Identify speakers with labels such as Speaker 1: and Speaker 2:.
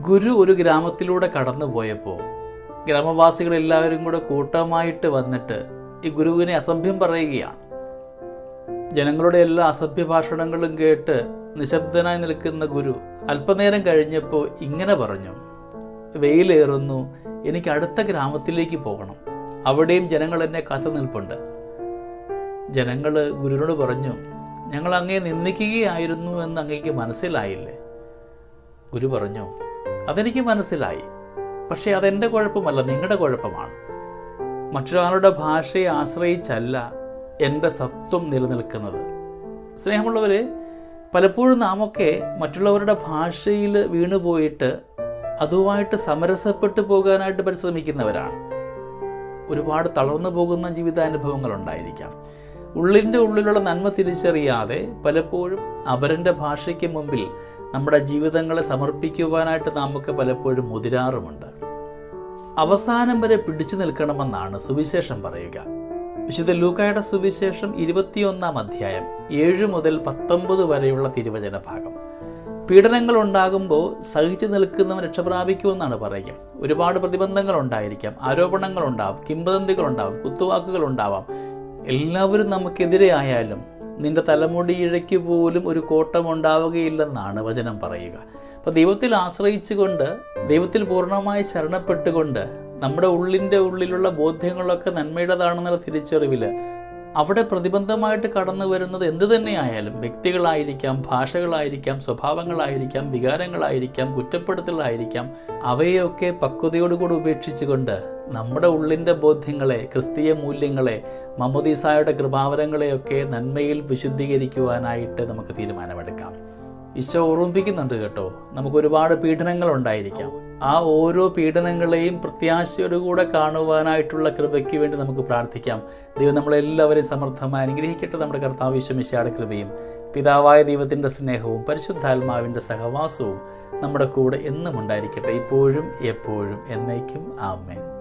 Speaker 1: ഗുരു ഒരു ഗ്രാമത്തിലൂടെ കടന്നു പോയപ്പോൾ ഗ്രാമവാസികൾ എല്ലാവരും കൂടെ കൂട്ടമായിട്ട് വന്നിട്ട് ഈ ഗുരുവിനെ അസഭ്യം പറയുകയാണ് ജനങ്ങളുടെ എല്ലാ അസഭ്യ ഭാഷണങ്ങളും കേട്ട് നിശബ്ദനായി നിൽക്കുന്ന ഗുരു അല്പനേരം കഴിഞ്ഞപ്പോൾ ഇങ്ങനെ പറഞ്ഞു വെയിലേറുന്നു എനിക്ക് അടുത്ത ഗ്രാമത്തിലേക്ക് പോകണം അവിടെയും ജനങ്ങൾ എന്നെ കാത്തു നിൽപ്പുണ്ട് ജനങ്ങൾ ഗുരുവിനോട് പറഞ്ഞു ഞങ്ങൾ അങ്ങേ നിന്ദിക്കുകയായിരുന്നു എന്ന് അങ്ങേക്ക് മനസ്സിലായില്ലേ ഗുരു പറഞ്ഞു അതെനിക്ക് മനസ്സിലായി പക്ഷേ അതെൻ്റെ കുഴപ്പമല്ല നിങ്ങളുടെ കുഴപ്പമാണ് മറ്റൊരാളുടെ ഭാഷയെ ആശ്രയിച്ചല്ല എൻ്റെ സത്വം നിലനിൽക്കുന്നത് സ്നേഹമുള്ളവരെ പലപ്പോഴും നാമൊക്കെ മറ്റുള്ളവരുടെ ഭാഷയിൽ വീണുപോയിട്ട് അതുമായിട്ട് സമരസപ്പെട്ടു പോകാനായിട്ട് പരിശ്രമിക്കുന്നവരാണ് ഒരുപാട് തളർന്നു പോകുന്ന ജീവിതാനുഭവങ്ങൾ ഉണ്ടായിരിക്കാം ഉള്ളിൻ്റെ ഉള്ളിലുള്ള നന്മ തിരിച്ചറിയാതെ പലപ്പോഴും അപരൻ്റെ ഭാഷയ്ക്ക് മുമ്പിൽ നമ്മുടെ ജീവിതങ്ങളെ സമർപ്പിക്കുവാനായിട്ട് നമുക്ക് പലപ്പോഴും മുതിരാറുമുണ്ട് അവസാനം വരെ പിടിച്ചു നിൽക്കണമെന്നാണ് സുവിശേഷം പറയുക വിശുദ്ധ ലൂക്കായുടെ സുവിശേഷം ഇരുപത്തിയൊന്നാം അധ്യായം ഏഴ് മുതൽ പത്തൊമ്പത് വരെയുള്ള തിരുവചന ഭാഗം പീഡനങ്ങൾ ഉണ്ടാകുമ്പോൾ സഹിച്ചു നിൽക്കുന്നവൻ രക്ഷപ്രാപിക്കുമെന്നാണ് പറയുക ഒരുപാട് പ്രതിബന്ധങ്ങൾ ഉണ്ടായിരിക്കാം ആരോപണങ്ങൾ ഉണ്ടാവും കിംവദന്തികൾ ഉണ്ടാവും കുത്തുവാക്കുകൾ ഉണ്ടാവാം എല്ലാവരും നമുക്കെതിരെ ആയാലും നിന്റെ തലമുടിയിഴയ്ക്ക് പോലും ഒരു കോട്ടം ഉണ്ടാവുകയില്ലെന്നാണ് വചനം പറയുക അപ്പോൾ ദൈവത്തിൽ ആശ്രയിച്ചുകൊണ്ട് ദൈവത്തിൽ പൂർണ്ണമായി ശരണപ്പെട്ടുകൊണ്ട് നമ്മുടെ ഉള്ളിൻ്റെ ഉള്ളിലുള്ള ബോധ്യങ്ങളൊക്കെ നന്മയുടേതാണെന്നുള്ള തിരിച്ചറിവിൽ അവിടെ പ്രതിബന്ധമായിട്ട് കടന്നു വരുന്നത് എന്ത് തന്നെയായാലും വ്യക്തികളായിരിക്കാം ഭാഷകളായിരിക്കാം സ്വഭാവങ്ങളായിരിക്കാം വികാരങ്ങളായിരിക്കാം കുറ്റപ്പെടുത്തലായിരിക്കാം അവയൊക്കെ പക്വതയോടുകൂടി ഉപേക്ഷിച്ചുകൊണ്ട് നമ്മുടെ ഉള്ളിൻ്റെ ബോധ്യങ്ങളെ ക്രിസ്തീയ മൂല്യങ്ങളെ മമ്മദീസായുടെ കൃപാവരങ്ങളെയൊക്കെ നന്മയിൽ വിശുദ്ധീകരിക്കുവാനായിട്ട് നമുക്ക് തീരുമാനമെടുക്കാം ഈശോ ഓർമ്മിപ്പിക്കുന്നുണ്ട് കേട്ടോ നമുക്ക് ഒരുപാട് പീഡനങ്ങൾ ഉണ്ടായിരിക്കാം ആ ഓരോ പീഡനങ്ങളെയും പ്രത്യാശയോടുകൂടെ കാണുവാനായിട്ടുള്ള കൃപയ്ക്ക് വേണ്ടി നമുക്ക് പ്രാർത്ഥിക്കാം ദൈവം നമ്മളെല്ലാവരെയും സമർത്ഥമായി അനുഗ്രഹിക്കട്ടെ നമ്മുടെ കർത്താവ് വിശ്വമിശയുടെ കൃപയും പിതാവായ ദൈവത്തിൻ്റെ സ്നേഹവും പരിശുദ്ധാത്മാവിൻ്റെ സഹവാസവും നമ്മുടെ കൂടെ എന്നും ഉണ്ടായിരിക്കട്ടെ ഇപ്പോഴും എപ്പോഴും എന്നേക്കും ആമേൻ